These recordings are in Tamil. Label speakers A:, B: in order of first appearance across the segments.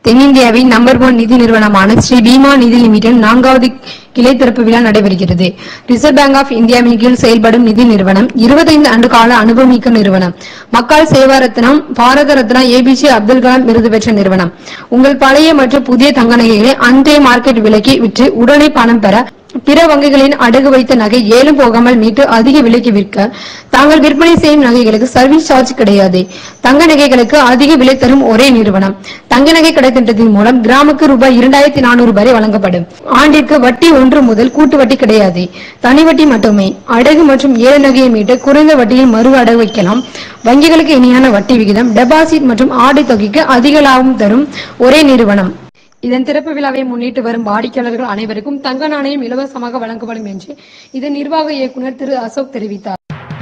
A: தென்னிந்தியாவின் நம்பர் ஒன் நிதி நிறுவனமான ஸ்ரீ பீமா நிதி லிமிடெட் நான்காவது கிளை திறப்பு விழா நடைபெறுகிறது ரிசர்வ் பேங்க் ஆஃப் இந்தியாவின் கீழ் செயல்படும் நிதி நிறுவனம் 25 ஆண்டு கால அனுபவமிக்க நிறுவனம் மக்கள் சேவா ரத்னம் பாரத ரத்னா ஏபிஜே அப்துல் கலாம் விருது பெற்ற நிறுவனம் உங்கள் பழைய மற்றும் புதிய தங்க நகைகளை அன்றைய மார்க்கெட் விலைக்கு விற்று உடனே பணம் பெற பிற வங்கிகளின் அடகு வைத்த நகை ஏலம் போகாமல் மீட்டு அதிக விலைக்கு விற்க தாங்கள் விற்பனை செய்யும் நகைகளுக்கு சர்வீஸ் சார்ஜ் கிடையாது தங்க நகைகளுக்கு அதிக விலை தரும் ஒரே நிறுவனம் தங்க நகை கடை திட்டத்தின் மூலம் கிராமுக்கு ரூபாய் இரண்டாயிரத்தி நானூறு வரை வழங்கப்படும் ஆண்டிற்கு வட்டி ஒன்று முதல் கூட்டு வட்டி கிடையாது தனி வட்டி மட்டுமே அடகு மற்றும் ஏல நகையை மீட்டு குறைந்த வட்டியில் மறு அடகு வைக்கலாம் வங்கிகளுக்கு இணையான வட்டி விகிதம் டெபாசிட் மற்றும் ஆடை தொகைக்கு அதிக லாபம் தரும் ஒரே நிறுவனம் இதன் திறப்பு விழாவை முன்னிட்டு வரும் வாடிக்கையாளர்கள் அனைவருக்கும் தங்க நாணயம் இலவசமாக வழங்கப்படும் என்று இதன் நிர்வாக இயக்குனர் திரு அசோக் தெரிவித்தார்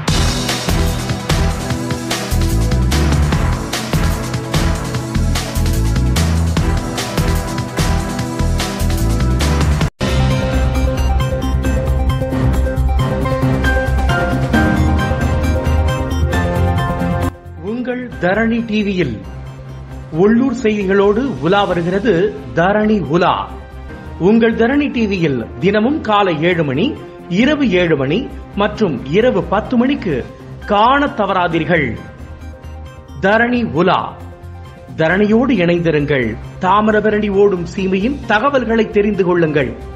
B: உங்கள் தரணி டிவியில் உள்ளூர் செய்திகளோடு உலா வருகிறது தரணி உலா உங்கள் தரணி டிவியில் தினமும் காலை ஏழு மணி இரவு ஏழு மணி மற்றும் இரவு பத்து மணிக்கு காணத் தவறாதீர்கள் தரணி உலா தரணியோடு இணைந்திருங்கள் தாமிரபரணி ஓடும் சீமையின் தகவல்களை தெரிந்து கொள்ளுங்கள்